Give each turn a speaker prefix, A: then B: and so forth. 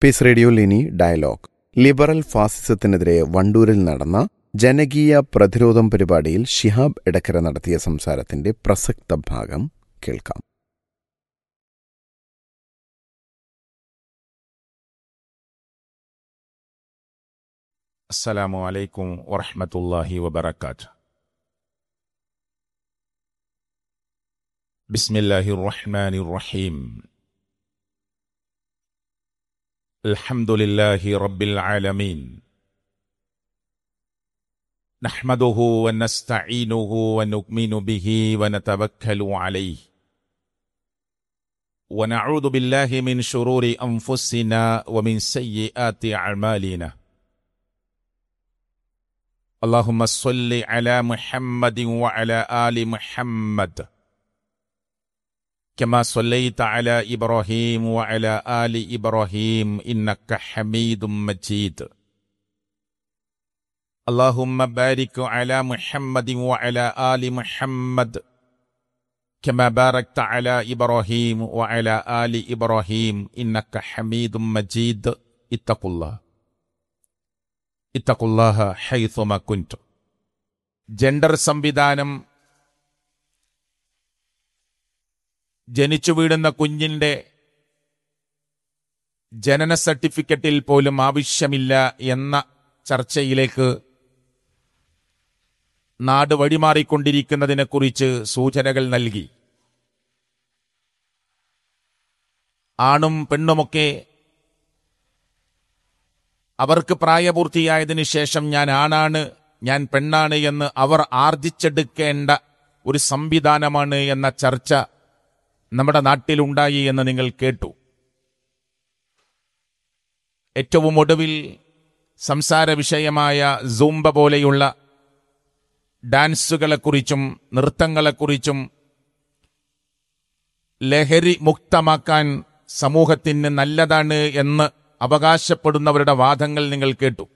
A: Piece റേഡിയോയിൽ ഇനി dialogue liberal ഫാസിസത്തിനെതിരെ വണ്ടൂരിൽ നടന്ന ജനകീയ പ്രതിരോധം പരിപാടിയിൽ ഷിഹാബ് എടക്കര നടത്തിയ സംസാരത്തിന്റെ പ്രസക്ത ഭാഗം കേൾക്കാം
B: السلام عليكم ورحمة الله وبركاته. بسم الله الرحمن الرحيم. الحمد لله رب العالمين. نحمده ونستعينه ونؤمن به ونتوكل عليه. ونعوذ بالله من شرور أنفسنا ومن سيئات أعمالنا. اللهم صل على محمد وعلى ال محمد كما صليت على ابراهيم وعلى ال ابراهيم انك حميد مجيد اللهم بارك على محمد وعلى ال محمد كما باركت على ابراهيم وعلى ال ابراهيم انك حميد مجيد اتقوا الله ഇത്തഖുല്ലാഹ ഹൈസുമ കുൻറ്റു ജെൻഡർ സംവിധാനം ജനിച്ചു വീടുന്ന കുഞ്ഞിന്റെ ജനന സർട്ടിഫിക്കറ്റിൽ പോലും ആവശ്യമില്ല എന്ന ചർച്ചയിലേക്ക് നാട് വഴിമാറിക്കൊണ്ടിരിക്കുന്നതിനെക്കുറിച്ച് സൂചനകൾ നൽകി ആണും പെണ്ണുമൊക്കെ അവർക്ക് പ്രായപൂർത്തിയായതിനു ശേഷം ഞാൻ ആണാണ് ഞാൻ പെണ്ണാണ് എന്ന് അവർ ആർജിച്ചെടുക്കേണ്ട ഒരു സംവിധാനമാണ് എന്ന ചർച്ച നമ്മുടെ നാട്ടിലുണ്ടായി എന്ന് നിങ്ങൾ കേട്ടു ഏറ്റവും ഒടുവിൽ സംസാര വിഷയമായ സൂംബ പോലെയുള്ള ഡാൻസുകളെക്കുറിച്ചും നൃത്തങ്ങളെക്കുറിച്ചും ലഹരി മുക്തമാക്കാൻ സമൂഹത്തിന് നല്ലതാണ് എന്ന് അവകാശപ്പെടുന്നവരുടെ വാദങ്ങൾ നിങ്ങൾ കേട്ടു